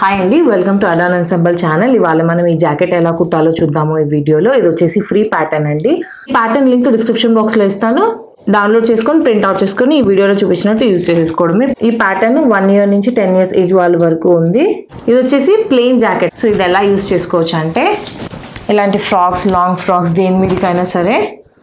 Hi అండి welcome to అడాన్ అన్సెంబల్ ఛానల్ ఇవాళ మనం ఈ జాకెట్ ఎలా కుట్టాలో చూద్దాము ఈ వీడియోలో ఇది వచ్చేసి ఫ్రీ ప్యాటర్న్ అండి ప్యాటర్న్ లింక్ డిస్క్రిప్షన్ బాక్స్ లో ఇస్తాను డౌన్లోడ్ చేసుకొని ప్రింట్ అవుట్ చేసుకొని ఈ వీడియోలో చూపించినట్టు యూజ్ చేసుకోవడమే ఈ ప్యాటర్న్ వన్ ఇయర్ నుంచి టెన్ ఇయర్స్ ఏజ్ వాళ్ళ వరకు ఉంది ఇది వచ్చేసి ప్లెయిన్ జాకెట్ సో ఇది ఎలా యూజ్ చేసుకోవచ్చు అంటే ఇలాంటి ఫ్రాక్స్ లాంగ్ ఫ్రాక్స్ దేని మీదకైనా సరే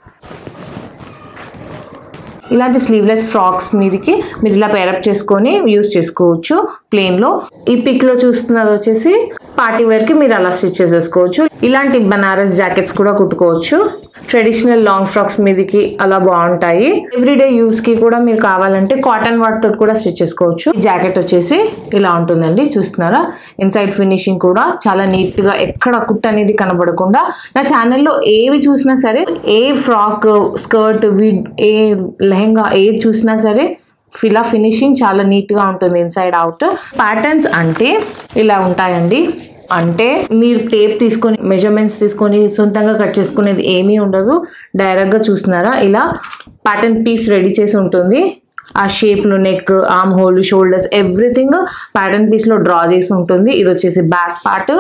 ఇలాంటి స్లీవ్లెస్ ఫ్రాక్స్ మీదకి మీరు ఇలా పేరప్ చేసుకొని యూస్ చేసుకోవచ్చు ప్లేన్ లో ఈ పిక్ లో చూస్తున్నది వచ్చేసి పార్టీ వేర్ కి మీరు అలా స్టిచ్ చేసేసుకోవచ్చు ఇలాంటి బనారస్ జాకెట్స్ కూడా కుట్టుకోవచ్చు ట్రెడిషనల్ లాంగ్ ఫ్రాక్స్ మీదకి అలా బాగుంటాయి ఎవ్రీడే యూస్ కి కూడా మీరు కావాలంటే కాటన్ వాటితో కూడా స్టిచ్ చేసుకోవచ్చు ఈ జాకెట్ వచ్చేసి ఇలా ఉంటుందండి చూస్తున్నారా ఇన్సైడ్ ఫినిషింగ్ కూడా చాలా నీట్ గా ఎక్కడ కుట్ అనేది కనబడకుండా నా ఛానల్లో ఏవి చూసినా సరే ఏ ఫ్రాక్ స్కర్ట్ విడ్ ఏ లెహంగా ఏది చూసినా సరే ఫిలా ఫినిషింగ్ చాలా నీట్గా ఉంటుంది ఇన్సైడ్ అవుట్ ప్యాటర్న్స్ అంటే ఇలా ఉంటాయండి అంటే మీరు టేప్ తీసుకొని మెజర్మెంట్స్ తీసుకొని సొంతంగా కట్ చేసుకునేది ఏమీ ఉండదు డైరెక్ట్గా చూస్తున్నారా ఇలా ప్యాటర్న్ పీస్ రెడీ చేసి ఉంటుంది ఆ షేప్లో neck armhole shoulders everything pattern పీస్లో డ్రా చేసి ఉంటుంది ఇది వచ్చేసి బ్యాక్ పార్ట్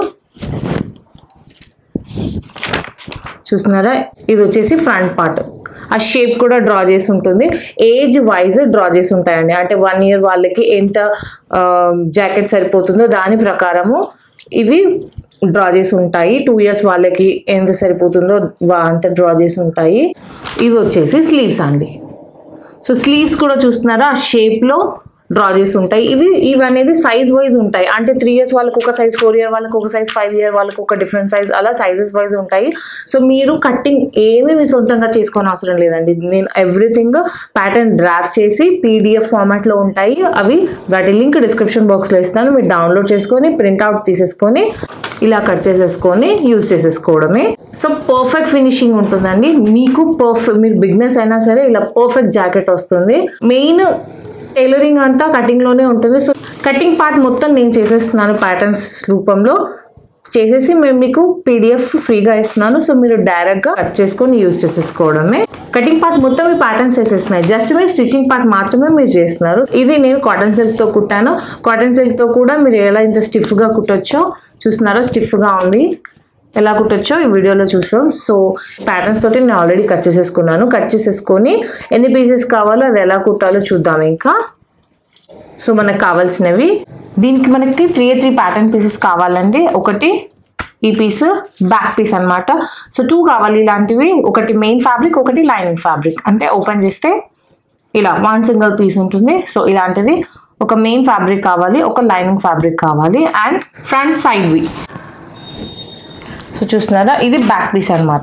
చూస్తున్నారా ఇది వచ్చేసి ఫ్రంట్ పార్ట్ ఆ షేప్ కూడా డ్రా చేసి ఉంటుంది ఏజ్ వైజ్ డ్రా చేసి ఉంటాయండి అంటే వన్ ఇయర్ వాళ్ళకి ఎంత జాకెట్ సరిపోతుందో దాని ప్రకారము ఇవి డ్రా చేసి ఉంటాయి టూ ఇయర్స్ వాళ్ళకి ఎంత సరిపోతుందో వా- అంత డ్రా చేసి ఉంటాయి ఇవి వచ్చేసి స్లీవ్స్ అండి సో స్లీవ్స్ కూడా చూస్తున్నారా ఆ షేప్లో డ్రా చేసి ఉంటాయి ఇవి ఇవి అనేది సైజ్ వైజ్ ఉంటాయి అంటే త్రీ ఇయర్స్ వాళ్ళకి ఒక సైజ్ ఫోర్ ఇయర్ వాళ్ళకి ఒక సైజ్ ఫైవ్ ఇయర్ వాళ్ళకి ఒక డిఫరెంట్ సైజ్ అలా సైజెస్ వైజ్ ఉంటాయి సో మీరు కట్టింగ్ ఏమీ మీ సొంతంగా చేసుకోని అవసరం లేదండి నేను ఎవ్రీథింగ్ ప్యాటర్న్ డ్రాఫ్ట్ చేసి పీడిఎఫ్ ఫార్మాట్లో ఉంటాయి అవి వాటి లింక్ డిస్క్రిప్షన్ బాక్స్లో ఇస్తాను మీరు డౌన్లోడ్ చేసుకొని ప్రింట్అవుట్ తీసేసుకొని ఇలా కట్ చేసేసుకొని యూజ్ చేసేసుకోవడమే సో పర్ఫెక్ట్ ఫినిషింగ్ ఉంటుందండి మీకు పర్ఫెక్ట్ మీరు బిగ్నెస్ అయినా సరే ఇలా పర్ఫెక్ట్ జాకెట్ వస్తుంది మెయిన్ టైలరింగ్ అంతా కటింగ్ లోనే ఉంటుంది సో కటింగ్ పార్ట్ మొత్తం నేను చేసేస్తున్నాను ప్యాటర్న్స్ రూపంలో చేసేసి మేము మీకు పీడిఎఫ్ ఫ్రీగా ఇస్తున్నాను సో మీరు డైరెక్ట్ గా కట్ చేసుకొని యూజ్ చేసేసుకోవడమే కటింగ్ పార్ట్ మొత్తం మీ ప్యాటర్న్స్ వేసేస్తున్నాయి జస్ట్ మీరు స్టిచ్చింగ్ పార్ట్ మాత్రమే మీరు చేస్తున్నారు ఇది నేను కాటన్ సిల్క్ తో కుట్టాను కాటన్ సిల్క్ తో కూడా మీరు ఎలా ఇంత స్టిఫ్ గా కుట్టొచ్చో చూస్తున్నారా స్టిఫ్ గా ఉంది ఎలా కుట్టొచ్చో ఈ వీడియోలో చూసాం సో ప్యాటర్న్స్ తోటి నేను ఆల్రెడీ కట్ చేసేసుకున్నాను కట్ చేసేసుకొని ఎన్ని పీసెస్ కావాలో అది ఎలా కుట్టాలో చూద్దాం ఇంకా సో మనకు కావాల్సినవి దీనికి మనకి త్రీ త్రీ ప్యాటర్న్ పీసెస్ కావాలండి ఒకటి ఈ పీస్ బ్యాక్ పీస్ అన్నమాట సో టూ కావాలి ఇలాంటివి ఒకటి మెయిన్ ఫ్యాబ్రిక్ ఒకటి లైనింగ్ ఫ్యాబ్రిక్ అంటే ఓపెన్ చేస్తే ఇలా వన్ సింగిల్ పీస్ ఉంటుంది సో ఇలాంటిది ఒక మెయిన్ ఫ్యాబ్రిక్ కావాలి ఒక లైనింగ్ ఫ్యాబ్రిక్ కావాలి and front side V so చూస్తున్నారా ఇది బ్యాక్ పీస్ అన్నమాట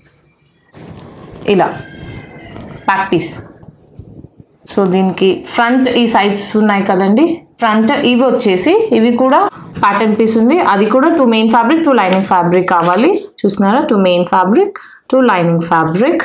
ఇలా బ్యాక్ పీస్ సో దీనికి ఫ్రంట్ ఈ సైడ్స్ ఉన్నాయి కదండి ఫ్రంట్ ఇవి వచ్చేసి ఇవి కూడా ప్యాటర్న్ పీస్ ఉంది అది కూడా two main fabric two lining fabric కావాలి చూస్తున్నారా two main fabric two lining fabric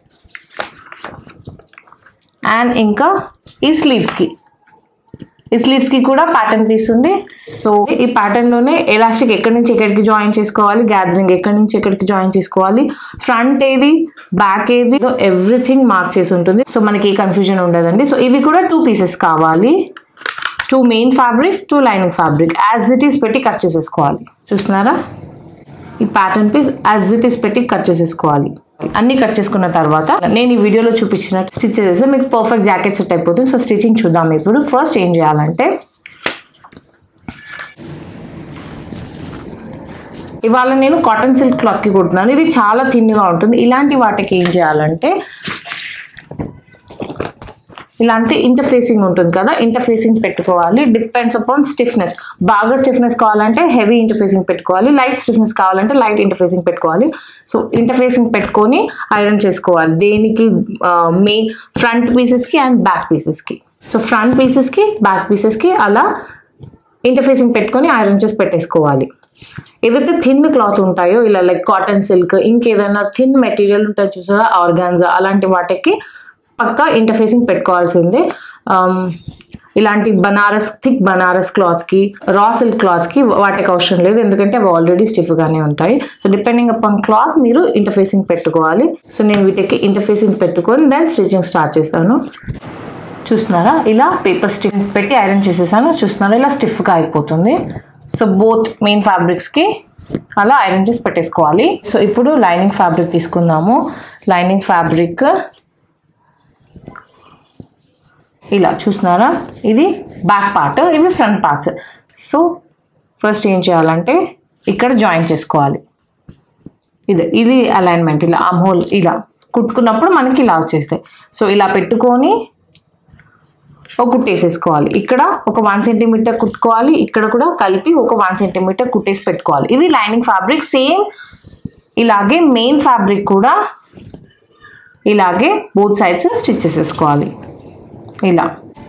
and ఇంకా ఈ స్లీవ్స్కి ఈ స్లీవ్స్ కి కూడా ప్యాటర్న్ పీస్ ఉంది సో ఈ ప్యాటర్న్ లోనే ఎలాస్టిక్ ఎక్కడి నుంచి ఎక్కడికి జాయిన్ చేసుకోవాలి గ్యాదరింగ్ ఎక్కడి నుంచి ఎక్కడికి జాయిన్ చేసుకోవాలి ఫ్రంట్ ఏది బ్యాక్ ఏది ఎవ్రీథింగ్ మార్క్ చేసి ఉంటుంది సో మనకి ఏ కన్ఫ్యూజన్ ఉండదండి సో ఇవి కూడా టూ పీసెస్ కావాలి two main fabric two lining fabric as it is పెట్టి కట్ చేసేసుకోవాలి చూస్తున్నారా ఈ pattern piece as it is పెట్టి కట్ చేసేసుకోవాలి అన్ని కట్ చేసుకున్న తర్వాత నేను ఈ వీడియోలో చూపించినట్టు స్టిచ్ చేస్తే మీకు పర్ఫెక్ట్ జాకెట్ సెట్ అయిపోతుంది సో స్టిచ్చింగ్ చూద్దాం ఇప్పుడు ఫస్ట్ ఏం చేయాలంటే ఇవాళ నేను కాటన్ సిల్క్ క్లాత్కి కుడుతున్నాను ఇది చాలా థిన్గా ఉంటుంది ఇలాంటి వాటికి ఏం చేయాలంటే ఇలాంటి ఇంటర్ఫేసింగ్ ఉంటుంది కదా ఇంటర్ఫేసింగ్ పెట్టుకోవాలి డిపెండ్స్ అపాన్ స్టిఫ్నెస్ బాగా స్టిఫ్నెస్ కావాలంటే హెవీ ఇంటర్ఫేసింగ్ పెట్టుకోవాలి లైట్ స్టిఫ్నెస్ కావాలంటే లైట్ ఇంటర్ఫేసింగ్ పెట్టుకోవాలి సో ఇంటర్ఫేసింగ్ పెట్టుకొని ఐరన్ చేసుకోవాలి దేనికి మెయిన్ ఫ్రంట్ పీసెస్కి అండ్ బ్యాక్ పీసెస్కి సో ఫ్రంట్ పీసెస్కి బ్యాక్ పీసెస్కి అలా ఇంటర్ఫేసింగ్ పెట్టుకొని ఐరన్ చేసి పెట్టేసుకోవాలి ఏదైతే థిన్ క్లాత్ ఉంటాయో ఇలా లైక్ కాటన్ సిల్క్ ఇంకేదైనా థిన్ మెటీరియల్ ఉంటుంది చూసారా ఆర్గాన్జా అలాంటి వాటికి పక్కా ఇంటర్ఫేసింగ్ పెట్టుకోవాల్సిందే ఆమ్, ఇలాంటి Banaras thick Banaras క్లాత్స్కి raw silk క్లాత్స్కి వాటికి అవసరం లేదు ఎందుకంటే అవి ఆల్రెడీ స్టిఫ్గానే ఉంటాయి సో డిపెండింగ్ అపాన్ క్లాత్ మీరు ఇంటర్ఫేసింగ్ పెట్టుకోవాలి సో నేను వీటికి ఇంటర్ఫేసింగ్ పెట్టుకొని దెన్ స్టిచ్చింగ్ స్టార్ట్ చేస్తాను చూస్తున్నారా ఇలా పేపర్ స్టిక్ పెట్టి ఐరన్ చేసేసాను చూస్తున్నారా ఇలా స్టిఫ్గా అయిపోతుంది సో బోత్ మెయిన్ ఫ్యాబ్రిక్స్కి అలా ఐరన్ చేసి పెట్టేసుకోవాలి సో ఇప్పుడు లైనింగ్ ఫ్యాబ్రిక్ తీసుకుందాము లైనింగ్ ఫ్యాబ్రిక్ ఇలా చూస్తున్నారా ఇది బ్యాక్ పార్ట్ ఇవి ఫ్రంట్ పార్ట్స్ సో ఫస్ట్ ఏం చేయాలంటే ఇక్కడ జాయిన్ చేసుకోవాలి ఇది ఇది అలైన్మెంట్ ఇలా ఆమ్ హోల్ ఇలా కుట్టుకున్నప్పుడు మనకి ఇలా వచ్చేస్తాయి సో ఇలా పెట్టుకొని ఒక కుట్టేసేసుకోవాలి ఇక్కడ ఒక వన్ సెంటీమీటర్ కుట్టుకోవాలి ఇక్కడ కూడా కలిపి ఒక వన్ సెంటీమీటర్ కుట్టేసి పెట్టుకోవాలి ఇది లైనింగ్ ఫ్యాబ్రిక్ సేమ్ ఇలాగే మెయిన్ ఫ్యాబ్రిక్ కూడా ఇలాగే బోత్ సైడ్స్ స్టిచ్ చేసేసుకోవాలి ఇలా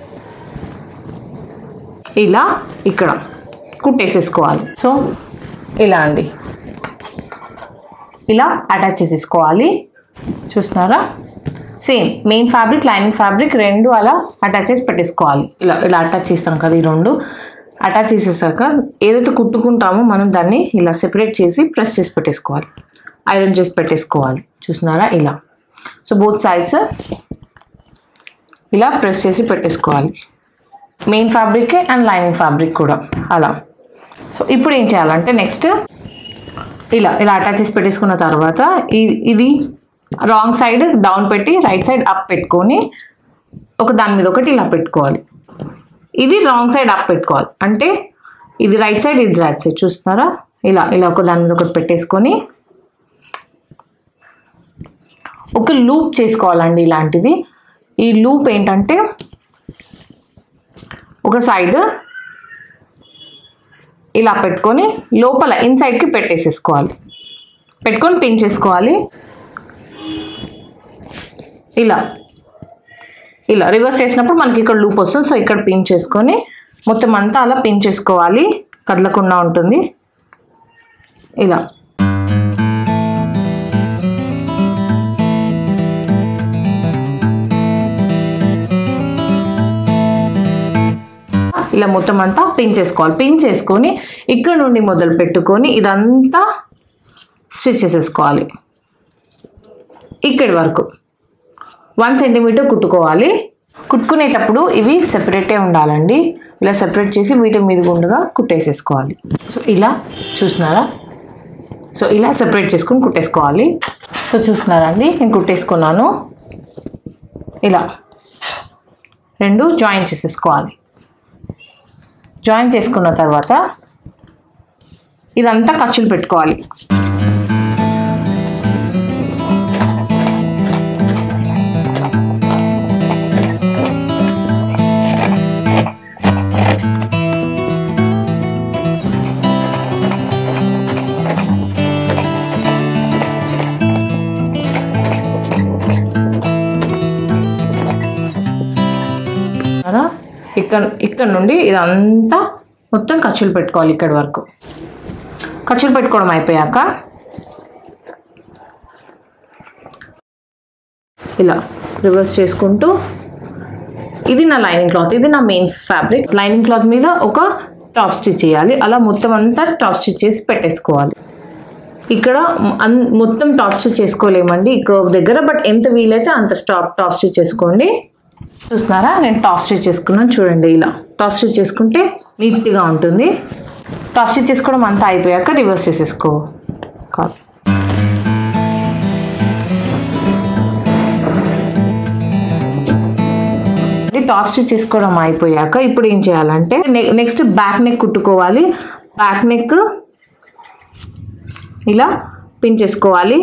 ఇలా ఇక్కడ కుట్టేసేసుకోవాలి సో ఇలా అండి ఇలా అటాచ్ చేసేసుకోవాలి చూస్తున్నారా same main fabric lining fabric రెండు అలా అటాచ్ చేసి పెట్టేసుకోవాలి ఇలా ఇలా అటాచ్ చేస్తాం కదా ఈ రెండు అటాచ్ చేసేసాక ఏదైతే కుట్టుకుంటామో మనం దాన్ని ఇలా సెపరేట్ చేసి ప్రెస్ చేసి పెట్టేసుకోవాలి ఐరన్ చేసి పెట్టేసుకోవాలి చూస్తున్నారా ఇలా సో బోత్ సైడ్స్ ఇలా ప్రెస్ చేసి పెట్టేసుకోవాలి main fabric and lining fabric కూడా అలా సో ఇప్పుడు ఏం చేయాలంటే నెక్స్ట్ ఇలా ఇలా అటాచ్ చేసి పెట్టేసుకున్న తర్వాత ఇ- ఇది రాంగ్ సైడ్ డౌన్ పెట్టి రైట్ సైడ్ అప్ పెట్టుకొని ఒక దాని మీద ఒకటి ఇలా పెట్టుకోవాలి ఇది రాంగ్ సైడ్ అప్ పెట్టుకోవాలి అంటే ఇది రైట్ సైడ్ ఇది రైట్ సైడ్ చూస్తున్నారా ఇలా ఇలా ఒక దాని మీద ఒకటి పెట్టేసుకొని ఒక లూప్ చేసుకోవాలండి ఇలాంటిది ఈ లూప్ ఏంటంటే ఒక సైడ్ ఇలా పెట్టుకొని లోపల ఇన్సైడ్కి పెట్టేసేసుకోవాలి పెట్టుకొని పిన్ చేసుకోవాలి ఇలా ఇలా రివర్స్ చేసినప్పుడు మనకి ఇక్కడ లూప్ వస్తుంది సో ఇక్కడ పిన్ చేసుకొని మొత్తం అంతా అలా పిన్ చేసుకోవాలి కదలకుండా ఉంటుంది ఇలా ఇలా మొత్తం అంతా పిన్ చేసుకోవాలి పిన్ చేసుకొని ఇక్కడ నుండి మొదలు పెట్టుకొని ఇదంతా స్టిచ్ చేసేసుకోవాలి ఇక్కడి వరకు వన్ సెంటీమీటర్ కుట్టుకోవాలి కుట్టుకునేటప్పుడు ఇవి సెపరేటే ఉండాలండి ఇలా సెపరేట్ చేసి వీటి మీద గుండుగా కుట్టేసేసుకోవాలి సో ఇలా చూస్తున్నారా సో ఇలా సెపరేట్ చేసుకుని కుట్టేసుకోవాలి సో చూస్తున్నారా అండి నేను కుట్టేసుకున్నాను ఇలా రెండు జాయిన్ చేసేసుకోవాలి జాయిన్ చేసుకున్న తర్వాత ఇదంతా ఖర్చులు పెట్టుకోవాలి చూసారా? ఇక్కడ ఇక్కడ నుండి ఇదంతా మొత్తం ఖర్చులు పెట్టుకోవాలి ఇక్కడి వరకు ఖర్చులు పెట్టుకోవడం అయిపోయాక ఇలా రివర్స్ చేసుకుంటూ ఇది నా లైనింగ్ క్లాత్ ఇది నా మెయిన్ ఫ్యాబ్రిక్ లైనింగ్ క్లాత్ మీద ఒక టాప్ స్టిచ్ చేయాలి అలా మొత్తం అంతా టాప్ స్టిచ్ చేసి పెట్టేసుకోవాలి ఇక్కడ అన్- మొత్తం టాప్ స్టిచ్ చేసుకోలేమండి ఈ కర్వ్ దగ్గర బట్ ఎంత వీలైతే అంత స్టాప్ టాప్ స్టిచ్ చేసుకోండి చూస్తున్నారా నేను టాప్ స్టిచ్ చేసుకున్నాను చూడండి ఇలా టాప్ స్టిచ్ చేసుకుంటే నీట్గా ఉంటుంది టాప్ స్టిచ్ చేసుకోవడం అంతా అయిపోయాక రివర్స్ చేసేసుకో కాదు ఇది టాప్ స్టిచ్ చేసుకోవడం అయిపోయాక ఇప్పుడు ఏం చేయాలంటే నె- నెక్స్ట్ బ్యాక్ నెక్ కుట్టుకోవాలి బ్యాక్ నెక్ ఇలా పిన్ చేసుకోవాలి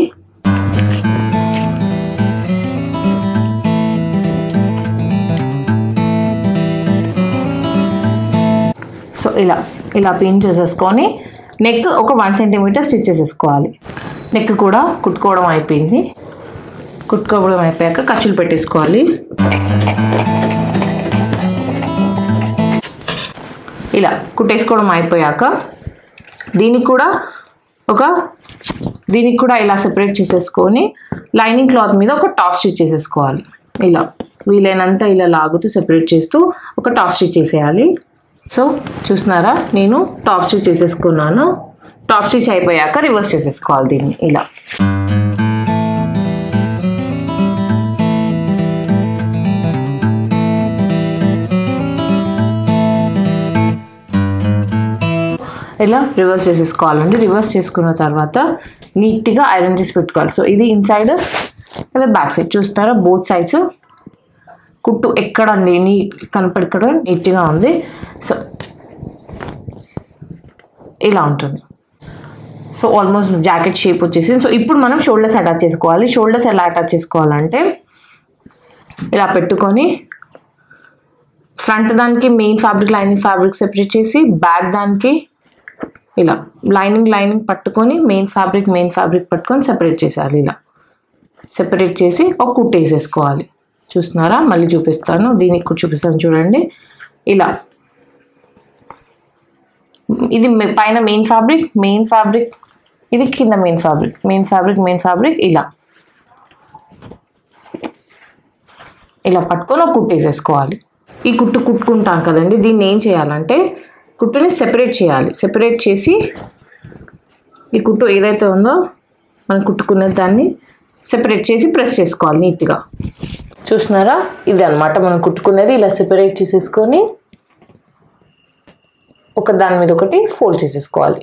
సో ఇలా ఇలా పిన్ చేసేసుకొని నెక్ ఒక వన్ సెంటీమీటర్ స్టిచ్ చేసేసుకోవాలి నెక్ కూడా కుట్టుకోవడం అయిపోయింది కుట్టుకోవడం అయిపోయాక ఖర్చులు పెట్టేసుకోవాలి ఇలా కుట్టేసుకోవడం అయిపోయాక దీనికి కూడా ఒక దీనికి కూడా ఇలా సెపరేట్ చేసేసుకొని లైనింగ్ క్లాత్ మీద ఒక టాప్ స్టిచ్ చేసేసుకోవాలి ఇలా వీలైనంత ఇలా లాగుతూ సెపరేట్ చేస్తూ ఒక టాప్ స్టిచ్ చేసేయాలి సో చూస్తున్నారా నేను టాప్ స్టిచ్ చేసేసుకున్నాను టాప్ స్టిచ్ అయిపోయాక రివర్స్ చేసేసుకోవాలి దీన్ని ఇలా ఇలా రివర్స్ చేసేసుకోవాలండి రివర్స్ చేసుకున్న తర్వాత నీట్గా ఐరన్ చేసి పెట్టుకోవాలి సో ఇది ఇన్సైడ్ అదే బ్యాక్ సైడ్ చూస్తారా బోత్ సైడ్స్ కుట్టు ఎక్కడ నీ కనపడక్కడ నీట్గా ఉంది సో ఇలా ఉంటుంది సో ఆల్మోస్ట్ జాకెట్ షేప్ వచ్చేసింది సో ఇప్పుడు మనం షోల్డర్స్ అటాచ్ చేసుకోవాలి షోల్డర్స్ ఎలా అటాచ్ చేసుకోవాలంటే ఇలా పెట్టుకొని ఫ్రంట్ దానికి main fabric lining fabric separate చేసి బ్యాక్ దానికి ఇలా లైనింగ్ లైనింగ్ పట్టుకొని మెయిన్ ఫ్యాబ్రిక్ మెయిన్ ఫ్యాబ్రిక్ పట్టుకొని సెపరేట్ చేసేయాలి ఇలా సెపరేట్ చేసి ఒక కుట్టు వేసేసుకోవాలి చూస్తున్నారా మళ్ళీ చూపిస్తాను దీనికి కూడా చూపిస్తాను చూడండి ఇలా ఇది మె- పైన మెయిన్ ఫ్యాబ్రిక్ మెయిన్ ఫ్యాబ్రిక్ ఇది కింద main fabric main fabric main fabric ఇలా ఇలా పట్టుకొని ఒక కుట్టు వేసేసుకోవాలి ఈ కుట్టు కుట్టుకుంటాం కదండి దీన్ని ఏం చేయాలంటే కుట్టుని సెపరేట్ చేయాలి సెపరేట్ చేసి ఈ కుట్టు ఏదైతే ఉందో మనం కుట్టుకునే దాన్ని సెపరేట్ చేసి ప్రెస్ చేసుకోవాలి నీట్గా చూస్తున్నారా ఇది అన్నమాట మనం కుట్టుకునేది ఇలా సెపరేట్ చేసేసుకొని ఒక దాని మీద ఒకటి ఫోల్డ్ చేసేసుకోవాలి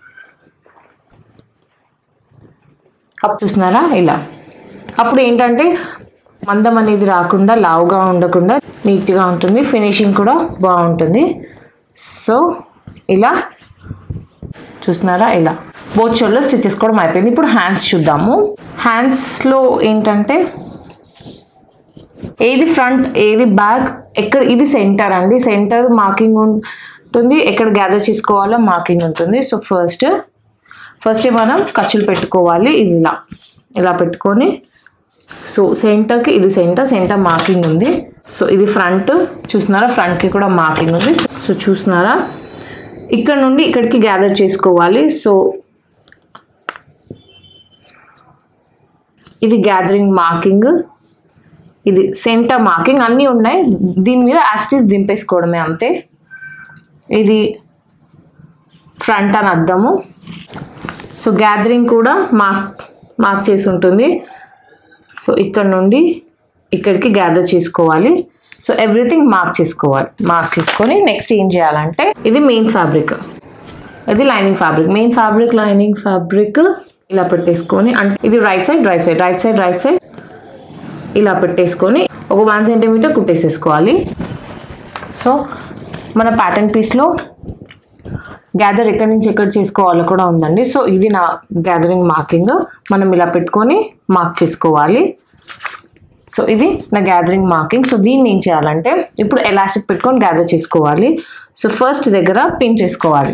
అప్పుడు చూస్తున్నారా ఇలా అప్పుడు ఏంటంటే మందం అనేది రాకుండా లావుగా ఉండకుండా నీట్గా ఉంటుంది ఫినిషింగ్ కూడా బాగుంటుంది సో ఇలా చూస్తున్నారా ఇలా బోత్ షోల్డర్ స్టిచ్ చేసుకోవడం అయిపోయింది ఇప్పుడు హ్యాండ్స్ చూద్దాము హ్యాండ్స్లో ఏంటంటే ఏది ఫ్రంట్ ఏది బ్యాక్ ఎక్కడ ఇది సెంటర్ అండి సెంటర్ మార్కింగ్ ఉంటుంది ఎక్కడ గ్యాదర్ చేసుకోవాలో మార్కింగ్ ఉంటుంది సో ఫస్ట్ ఫస్ట్ మనం ఖర్చులు పెట్టుకోవాలి ఇది ఇలా ఇలా పెట్టుకొని సో సెంటర్కి ఇది సెంటర్ సెంటర్ మార్కింగ్ ఉంది సో ఇది ఫ్రంట్ చూస్తున్నారా ఫ్రంట్కి కూడా మార్కింగ్ ఉంది సో చూస్తున్నారా ఇక్కడ నుండి ఇక్కడికి గ్యాదర్ చేసుకోవాలి సో ఇది గ్యాదరింగ్ మార్కింగ్ ఇది సెంటర్ మార్కింగ్ అన్నీ ఉన్నాయి దీని మీద యాస్టిస్ దింపేసుకోవడమే అంతే ఇది ఫ్రంట్ అని అర్థము సో గ్యాదరింగ్ కూడా మార్క్ మార్క్ చేసి ఉంటుంది సో ఇక్కడ నుండి ఇక్కడికి గ్యాదర్ చేసుకోవాలి సో ఎవ్రీథింగ్ మార్క్ చేసుకోవాలి మార్క్ చేసుకొని నెక్స్ట్ ఏం చేయాలంటే ఇది మెయిన్ ఫ్యాబ్రిక్ ఇది lining fabric main fabric lining fabric ఇలా పెట్టేసుకొని అంటే ఇది right side right side right side right side ఇలా పెట్టేసుకొని ఒక వన్ సెంటీమీటర్ కుట్టేసేసుకోవాలి సో మన ప్యాటర్న్ పీస్లో గ్యాదర్ ఎక్కడి నుంచి ఎక్కడ చేసుకోవాలో కూడా ఉందండి సో ఇది నా గ్యాదరింగ్ మార్కింగ్ మనం ఇలా పెట్టుకొని మార్క్ చేసుకోవాలి సో ఇది నా గ్యాదరింగ్ మార్కింగ్ సో దీన్ని ఏం చేయాలంటే ఇప్పుడు ఎలాస్టిక్ పెట్టుకొని గ్యాదర్ చేసుకోవాలి సో ఫస్ట్ దగ్గర పిన్ చేసుకోవాలి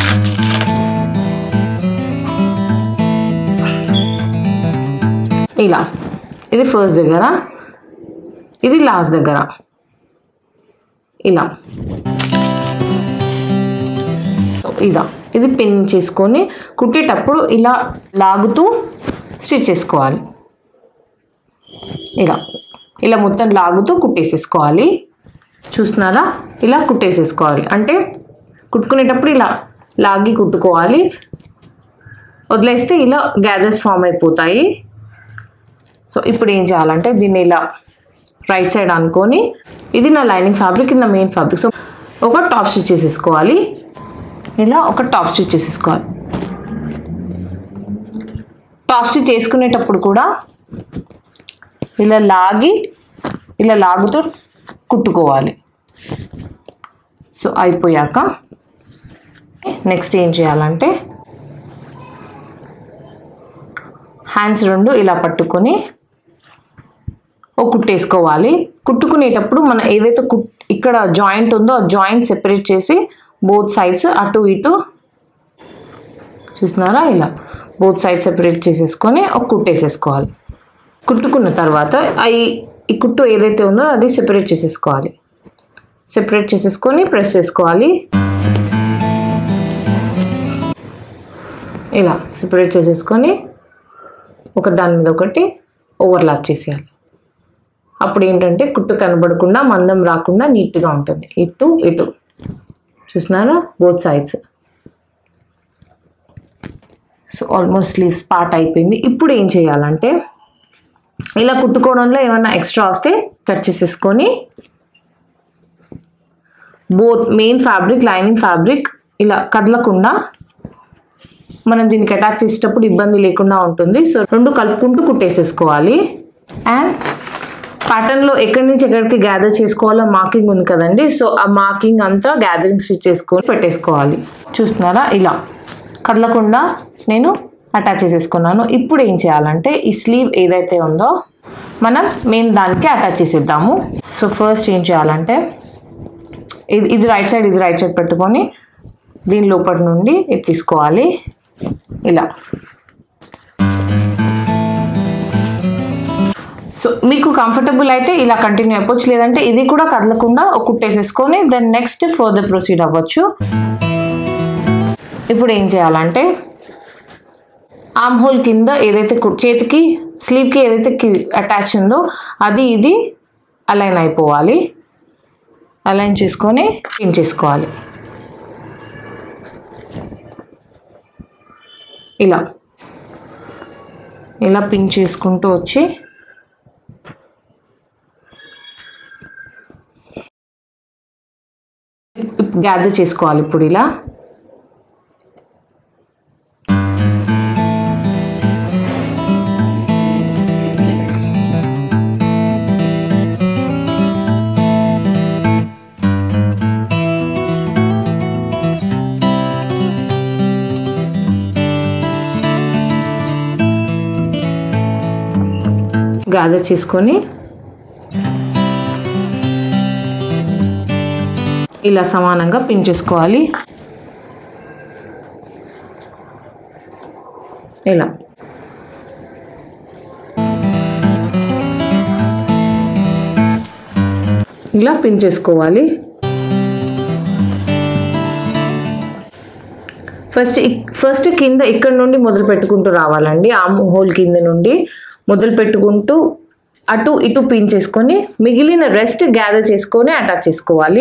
ఇలా ఇది ఫస్ట్ దగ్గర ఇది లాస్ట్ దగ్గర ఇలా సో ఇదా ఇది పిన్ చేసుకొని కుట్టేటప్పుడు ఇలా లాగుతూ స్టిచ్ చేసుకోవాలి ఇలా ఇలా మొత్తం లాగుతూ కుట్టేసేసుకోవాలి చూస్తున్నారా ఇలా కుట్టేసేసుకోవాలి అంటే కుట్టుకునేటప్పుడు ఇలా లాగి కుట్టుకోవాలి వదిలేస్తే ఇలా గ్యాదర్స్ ఫామ్ అయిపోతాయి సో ఇప్పుడు ఏం చేయాలంటే దీన్ని ఇలా రైట్ సైడ్ అనుకొని ఇది నా లైనింగ్ ఫ్యాబ్రిక్ ఇది నా మెయిన్ ఫ్యాబ్రిక్ సో ఒక టాప్ స్టిచ్ చేసేసుకోవాలి ఇలా ఒక టాప్ స్టిచ్ చేసేసుకోవాలి టాప్ స్టిచ్ చేసుకునేటప్పుడు కూడా ఇలా లాగి ఇలా లాగుతూ కుట్టుకోవాలి సో అయిపోయాక నెక్స్ట్ ఏం చేయాలంటే హ్యాండ్స్ రెండు ఇలా పట్టుకొని ఓ కుట్టేసుకోవాలి కుట్టుకునేటప్పుడు మనం ఏదైతే కుట్ ఇక్కడ జాయింట్ ఉందో ఆ జాయింట్ సెపరేట్ చేసి బోత్ సైడ్స్ అటు ఇటు చూస్తున్నారా ఇలా బోత్ సైడ్స్ సెపరేట్ చేసేసుకొని ఒక కుట్టేసేసుకోవాలి కుట్టుకున్న తర్వాత అవి ఈ కుట్టు ఏదైతే ఉందో అది సెపరేట్ చేసేసుకోవాలి సెపరేట్ చేసేసుకొని ప్రెస్ చేసుకోవాలి ఇలా సెపరేట్ చేసేసుకొని ఒక దాని మీద ఒకటి ఓవర్లాప్ చేసేయాలి అప్పుడు ఏంటంటే కుట్టు కనబడకుండా మందం రాకుండా నీట్గా ఉంటుంది ఇటు ఇటు చూస్తున్నారా both sides so almost sleeves part అయిపోయింది ఇప్పుడు ఏం చేయాలంటే ఇలా కుట్టుకోవడంలో ఏమైనా ఎక్స్ట్రా వస్తే కట్ చేసేసుకొని both main fabric lining fabric ఇలా కదలకుండా మనం దీనికి అటాచ్ చేసేటప్పుడు ఇబ్బంది లేకుండా ఉంటుంది సో రెండు కలుపుకుంటూ కుట్టేసేసుకోవాలి అండ్ ప్యాటర్న్లో ఎక్కడి నుంచి ఎక్కడికి గ్యాదర్ చేసుకోవాలో మార్కింగ్ ఉంది కదండి సో ఆ మార్కింగ్ అంతా గ్యాదరింగ్ స్టిచ్ చేసుకొని పెట్టేసుకోవాలి చూస్తున్నారా ఇలా కదలకుండా నేను అటాచ్ చేసేసుకున్నాను ఇప్పుడు ఏం చేయాలంటే ఈ స్లీవ్ ఏదైతే ఉందో మనం మెయిన్ దానికి అటాచ్ చేసేద్దాము సో ఫస్ట్ ఏం చేయాలంటే ఇది ఇది రైట్ సైడ్ ఇది రైట్ సైడ్ పెట్టుకొని దీని లోపల నుండి ఇది తీసుకోవాలి ఇలా సో మీకు కంఫర్టబుల్ అయితే ఇలా కంటిన్యూ అయిపోవచ్చు లేదంటే ఇది కూడా కదలకుండా ఒక కుట్టేసేసుకొని దెన్ నెక్స్ట్ ఫర్దర్ ప్రొసీడ్ అవ్వచ్చు ఇప్పుడు ఏం చేయాలంటే ఆమ్ హోల్ కింద ఏదైతే కు- చేతికి స్లీవ్కి ఏదైతే అటాచ్ ఉందో అది ఇది అలైన్ అయిపోవాలి అలైన్ చేసుకొని పిన్ చేసుకోవాలి ఇలా ఇలా పిన్ చేసుకుంటూ వచ్చి గ్యాదర్ చేసుకోవాలి ఇప్పుడు ఇలా గ్యాదర్ చేసుకొని ఇలా సమానంగా పిన్ చేసుకోవాలి ఇలా ఇలా పిన్ చేసుకోవాలి ఫస్ట్ ఇక్- ఫస్ట్ కింద ఇక్కడ నుండి మొదలు పెట్టుకుంటూ రావాలండి ఆ హోల్ కింద నుండి మొదలు పెట్టుకుంటూ అటు ఇటు పిన్ చేసుకొని మిగిలిన రెస్ట్ గ్యాదర్ చేసుకొని అటాచ్ చేసుకోవాలి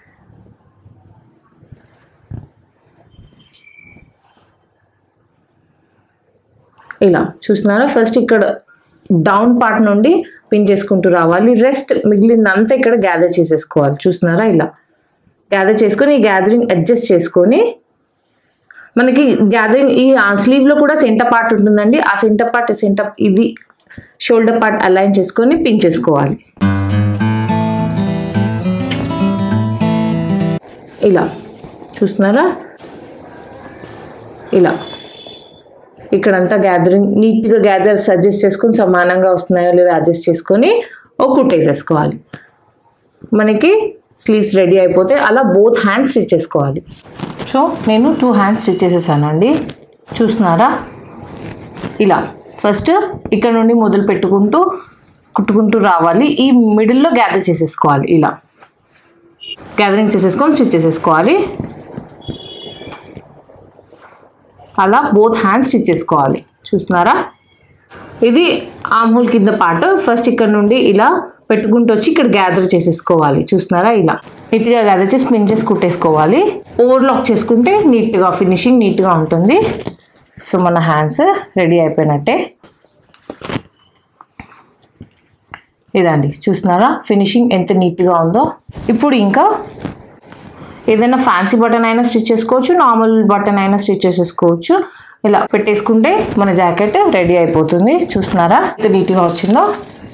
ఇలా చూస్తున్నారా ఫస్ట్ ఇక్కడ డౌన్ పార్ట్ నుండి పిన్ చేసుకుంటూ రావాలి రెస్ట్ మిగిలిందంతా ఇక్కడ గ్యాదర్ చేసేసుకోవాలి చూస్తున్నారా ఇలా గ్యాదర్ చేసుకొని ఈ గ్యాదరింగ్ అడ్జస్ట్ చేసుకొని మనకి గ్యాదరింగ్ ఈ స్లీవ్ లో కూడా సెంటర్ పార్ట్ ఉంటుందండి ఆ సెంటర్ పార్ట్ సెంటర్ ఇది షోల్డర్ పార్ట్ అలైన్ చేసుకొని పిన్ చేసుకోవాలి ఇలా చూస్తున్నారా ఇలా ఇక్కడంతా గ్యాదరింగ్ నీట్గా గ్యాదర్స్ అడ్జస్ట్ చేసుకొని సమానంగా వస్తున్నాయో లేదో అడ్జస్ట్ చేసుకొని ఒక కుట్టేసేసుకోవాలి మనకి స్లీవ్స్ రెడీ అయిపోతే అలా బోత్ హ్యాండ్స్ స్టిచ్ చేసుకోవాలి సో నేను టూ హ్యాండ్స్ స్టిచ్ చేసేసానండి చూస్తున్నారా ఇలా ఫస్ట్ ఇక్కడ నుండి మొదలు పెట్టుకుంటూ కుట్టుకుంటూ రావాలి ఈ మిడిల్లో గ్యాదర్ చేసేసుకోవాలి ఇలా గ్యాదరింగ్ చేసేసుకొని స్టిచ్ చేసేసుకోవాలి అలా బోత్ హ్యాండ్స్ స్టిచ్ చేసుకోవాలి చూస్తున్నారా ఇది ఆమ్హోల్ కింద పార్ట్ ఫస్ట్ ఇక్కడ నుండి ఇలా పెట్టుకుంటూ వచ్చి ఇక్కడ గ్యాదర్ చేసేసుకోవాలి చూస్తున్నారా ఇలా నీట్గా గ్యాదర్ చేసి పిన్ చేసి కుట్టేసుకోవాలి ఓవర్లాక్ చేసుకుంటే నీట్గా ఫినిషింగ్ నీట్గా ఉంటుంది సో మన హ్యాండ్స్ రెడీ అయిపోయినట్టే ఇదండి చూస్తున్నారా ఫినిషింగ్ ఎంత నీట్గా ఉందో ఇప్పుడు ఇంకా ఏదైనా ఫ్యాన్సీ బటన్ అయినా స్టిచ్ చేసుకోవచ్చు నార్మల్ బటన్ అయినా స్టిచ్ చేసేసుకోవచ్చు ఇలా పెట్టేసుకుంటే మన జాకెట్ రెడీ అయిపోతుంది చూస్తున్నారా ఎంత నీట్గా వచ్చిందో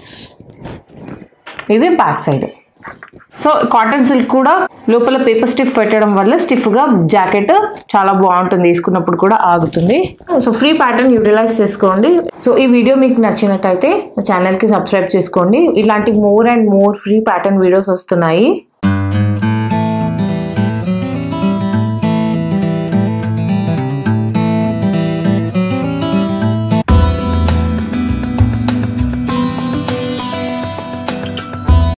ఇది back side so cotton silk కూడా లోపల పేపర్ స్టిఫ్ పెట్టడం వల్ల స్టిఫ్గా జాకెట్ చాలా బాగుంటుంది వేసుకున్నప్పుడు కూడా ఆగుతుంది సో ఫ్రీ ప్యాటర్న్ యూటిలైజ్ చేసుకోండి సో ఈ వీడియో మీకు నచ్చినట్టయితే ఛానల్కి సబ్స్క్రైబ్ చేసుకోండి ఇలాంటి more and more free pattern videos వస్తున్నాయి